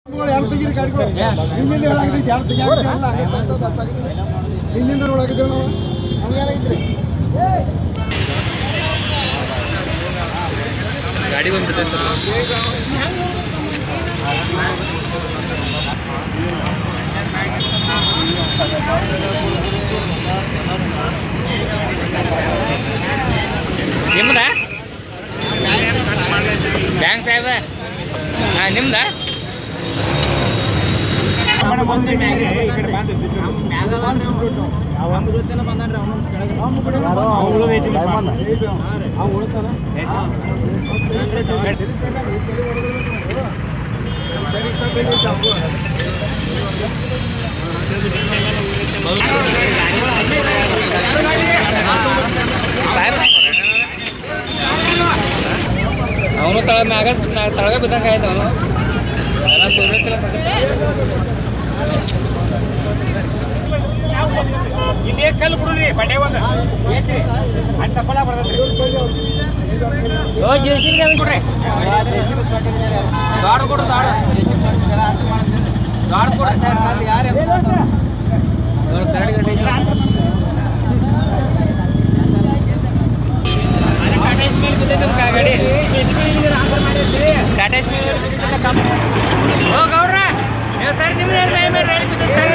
ಯಾರು ತೆಗೀರಿ ಗಾಡಿಗಳು ನಿಮ್ಮಿಂದ ಹೇಳಾಗಿದ್ದು ಯಾರು ತೆಗಿಯಾಗಿಲ್ಲ ನಿಮ್ಮಿಂದ ನೋಡಾಗಿದ್ದೇವೆ ನಾವು ನಮ್ಗೇನಾಗಿದ್ರಿ ಗಾಡಿ ಬಂದ್ಬಿಟ್ಟೈತೆ ನಿಮ್ದ ಬ್ಯಾಂಕ್ ಸಾಹೇಬ ಹಾಂ ನಿಮ್ದ ಅವನು ತಳ ಮ್ಯಾಗ ತಳಗ ಬಿದ್ದಂಗೆ ಆಯ್ತು ಅವನು ಎಲ್ಲ ಸುರಿತಿಲ್ಲ ಇಲ್ಲಿ ಕಲ್ಲು ಬಿಡ್ರಿ ಬಟ್ಟೆ ಒಂದು ಐತ್ರಿ ಅಲ್ಲಿ ತಪ್ಪಲ ಬರ್ತೈತ್ರಿ ಓ ಜೇಸಿಗೆ ಕೊಡ್ರಿ ದಾಡ ಕೊಡು ದಾಡ ದಾಡ ಕೊಡ್ರಿ ನೋಡಿ ಕರಡಿ ಗಡ್ಡೆ ಐತಿ. ಟಾಟಾ ಸ್ಮೇಲ್ ಬಿದ್ದೈತೆ ನಮ್ಮ ಗಾಡಿ ಟಾಟಾ ಸ್ಮೇಲ್ ಬಿದ್ದೈತೆ ಕಮ್ಮ ಓ ಗೌಡ್ರ ನೀವು ಸರ್ ನಿಮ್ದು ಏನು ರೈಲ್ ಬಿದ್ದೈತೆ ಸರ್